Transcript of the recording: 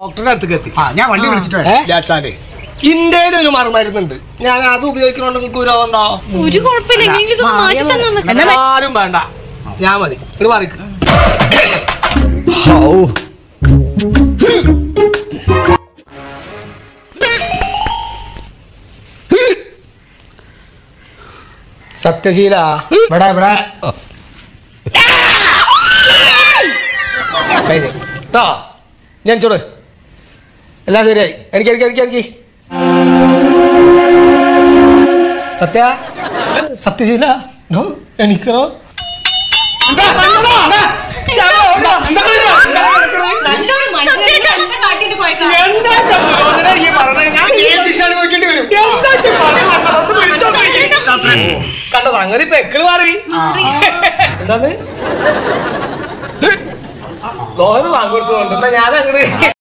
ഡോക്ടറുടെ അടുത്തേക്ക് എത്തി ആ ഞാൻ വണ്ടി വിളിച്ചിട്ട് വരാം. ഏ? വിചാരിച്ചാലേ ഇന്ത്യയിൽ ഒരു മറുമരുന്നുണ്ട് ഞാൻ അത് ഉപയോഗിക്കണോണ്ട് നിങ്ങൾക്ക് വിരോധം ഉണ്ടോ ഒരു കുഴപ്പമില്ല എങ്കിലും ഇത് മാറ്റി തന്നാ മതി ആരും വേണ്ട ഞാൻ മതി ഇത് പറയ്ക്ക് സത്യശീല ഇവിടെ ഇവിടെ കേട്ടോ ഞാൻ ചോട് എല്ലാം ശരിയായി എനിക്ക് എനിക്ക് എനിക്ക് എനിക്ക് സത്യ സത്യശീല നോ എനിക്കോ നല്ലൊരു മനുഷ്യനെ എന്താ കാട്ടിന്റെ കുഴക്കാ ജയിൽ ശിക്ഷ അനുഭവിക്കേണ്ടി വരും കണ്ടോ സംഗതി പെക്കള് മാറി എന്താണ് ലോഹന് വാങ്ങി കൊടുത്തു കൊണ്ടുവന്ന ഞാൻ അങ്ങോട്ട്